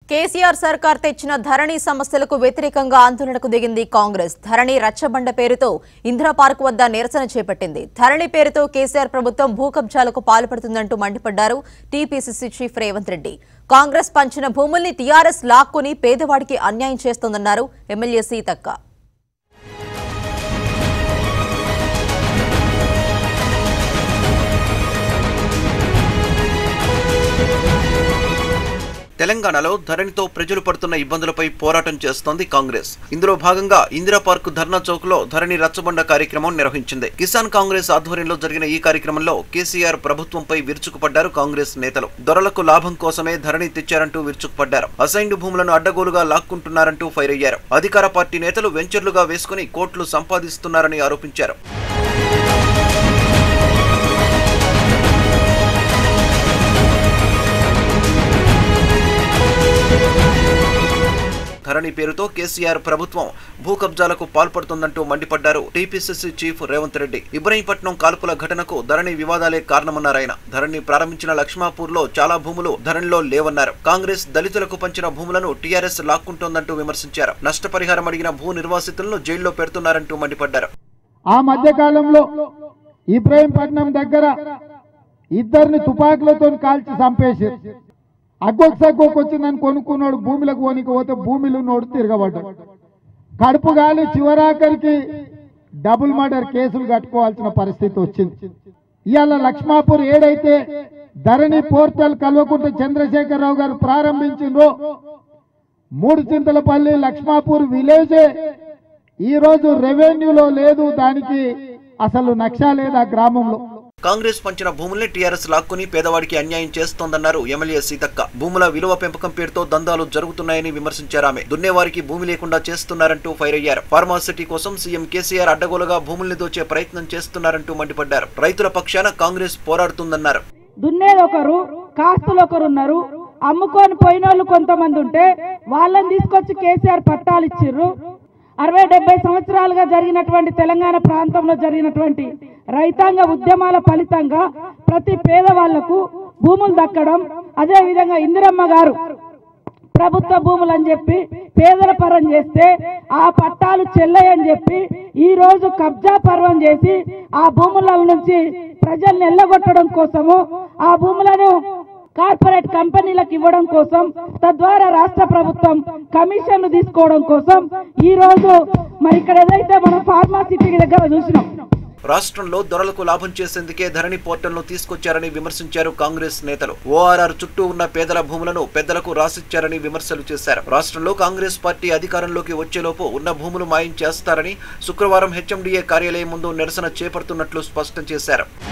కేసీఆర్ సర్కార్ తెచ్చిన ధరణి సమస్యలకు వ్యతిరేకంగా ఆందోళనకు దిగింది కాంగ్రెస్ ధరణి రచ్చబండ పేరుతో ఇందిరా పార్క్ వద్ద నిరసన చేపట్టింది ధరణి పేరుతో కేసీఆర్ ప్రభుత్వం భూకబ్జాలకు పాల్పడుతుందంటూ మండిపడ్డారు టీపీసీసీ చీఫ్ రేవంత్ రెడ్డి కాంగ్రెస్ పంచిన భూముల్ని టీఆర్ఎస్ లాక్కుని పేదవాడికి అన్యాయం చేస్తోందన్నారు ఎమ్మెల్యే సీతక్క తెలంగాణలో ధరణితో ప్రజలు పడుతున్న ఇబ్బందులపై పోరాటం చేస్తోంది కాంగ్రెస్ ఇందులో భాగంగా ఇందిరా పార్క్ ధర్నా చౌక్ లో ధరణి రచ్చబండ కార్యక్రమం నిర్వహించింది కిసాన్ కాంగ్రెస్ ఆధ్వర్యంలో జరిగిన ఈ కార్యక్రమంలో కేసీఆర్ ప్రభుత్వంపై విరుచుకుపడ్డారు కాంగ్రెస్ నేతలు దొరలకు లాభం కోసమే ధరణి తెచ్చారంటూ విరుచుకుపడ్డారు అసైన్డ్ భూములను అడ్డగోలుగా లాక్కుంటున్నారంటూ ఫైర్ అయ్యారు అధికార పార్టీ నేతలు వెంచర్లుగా వేసుకుని కోట్లు సంపాదిస్తున్నారని ఆరోపించారు ధరణి పేరుతో కేసీఆర్ ప్రభుత్వం భూ కబ్జాలకు పాల్పడుతుందంటూ మండిపడ్డారు టీపీసీసీ చీఫ్ రేవంత్ రెడ్డి ఇబ్రహీంపట్నం కాల్పుల ఘటనకు ధరణి వివాదాలే కారణమన్నారాయన ధరణి ప్రారంభించిన లక్ష్మాపూర్ లో చాలా భూములు ధరణిలో లేవన్నారు కాంగ్రెస్ దళితులకు పంచిన భూములను టీఆర్ఎస్ లాక్కుంటోందంటూ విమర్శించారు నష్టపరిహారం అడిగిన భూ నిర్వాసితులను జైల్లో పెడుతున్నారంటూ మండిపడ్డారు ఆ మధ్య కాలంలో ఇబ్రహీంపట్నం దగ్గర ఇద్దరిని తుపాకులతో కాల్చి చంపేసి అగ్గొక సగ్గొక వచ్చిందని కొనుక్కున్నాడు భూమిలకు పోనీకి పోతే భూమిలో ఉన్నోడు తిరగబడ్డాడు కడుపు గాలి చివరాఖరికి డబుల్ మర్డర్ కేసులు కట్టుకోవాల్సిన పరిస్థితి వచ్చింది ఇవాళ లక్ష్మాపూర్ ఏడైతే ధరణి పోర్టల్ కల్వకుంట చంద్రశేఖరరావు గారు ప్రారంభించిండ్రో మూడు చింతలపల్లి లక్ష్మాపూర్ విలేజే ఈ రోజు రెవెన్యూలో లేదు దానికి అసలు నక్ష లేదు ఆ గ్రామంలో కాంగ్రెస్ పంచిన భూముల్ని టీఆర్ఎస్ లాక్కుని పేదవాడికి అన్యాయం చేస్తోందన్నారు ఎమ్మెల్యే సీతక్క భూముల విలువ పెంపకం పేరుతో దందాలు జరుగుతున్నాయని విమర్శించారు ఆమె దున్నేవారికి భూమి లేకుండా చేస్తున్నారంటూ ఫైర్ అయ్యారు ఫార్మాసిటీ కోసం సీఎం కేసీఆర్ అడ్డగోలుగా భూముల్ని దోచే ప్రయత్నం చేస్తున్నారంటూ మండిపడ్డారు రైతుల పక్షాన కాంగ్రెస్ పోరాడుతుందన్నారు దున్నేది ఒకరు కాస్తులు ఒకరు ఉన్నారు అమ్ముకొని పోయిన వాళ్ళు కొంతమంది ఉంటే వాళ్ళని తీసుకొచ్చి కేసీఆర్ పట్టాలు ఇచ్చిర్రు అరవై డెబ్బై సంవత్సరాలుగా జరిగినటువంటి తెలంగాణ ప్రాంతంలో జరిగినటువంటి రైతాంగ ఉద్యమాల ఫలితంగా ప్రతి పేదవాళ్లకు భూములు దక్కడం అదే విధంగా ఇందిరమ్మ గారు ప్రభుత్వ భూములు అని చెప్పి పేదల పరం చేస్తే ఆ పట్టాలు చెల్లయని చెప్పి ఈ రోజు కబ్జా పర్వం చేసి ఆ భూముల నుంచి ప్రజల్ని ఎల్లగొట్టడం కోసము ఆ భూములను కార్పొరేట్ కంపెనీలకు ఇవ్వడం కోసం తద్వారా రాష్ట్ర ప్రభుత్వం కమిషన్లు తీసుకోవడం కోసం ఈ రోజు మరి ఇక్కడ ఏదైతే మనం ఫార్మాసిటీ దగ్గర చూసినాం రాష్ట్రంలో దొరలకు లాభం చేసేందుకే ధరణి పోర్టల్ను తీసుకొచ్చారని విమర్శించారు కాంగ్రెస్ నేతలు ఓఆర్ఆర్ చుట్టూ ఉన్న పేదల భూములను పెద్దలకు రాసిచ్చారని విమర్శలు చేశారు రాష్ట్రంలో కాంగ్రెస్ పార్టీ అధికారంలోకి వచ్చేలోపు ఉన్న భూములు మాయం చేస్తారని శుక్రవారం హెచ్ఎండిఏ కార్యాలయం ముందు నిరసన చేపడుతున్నట్లు స్పష్టం చేశారు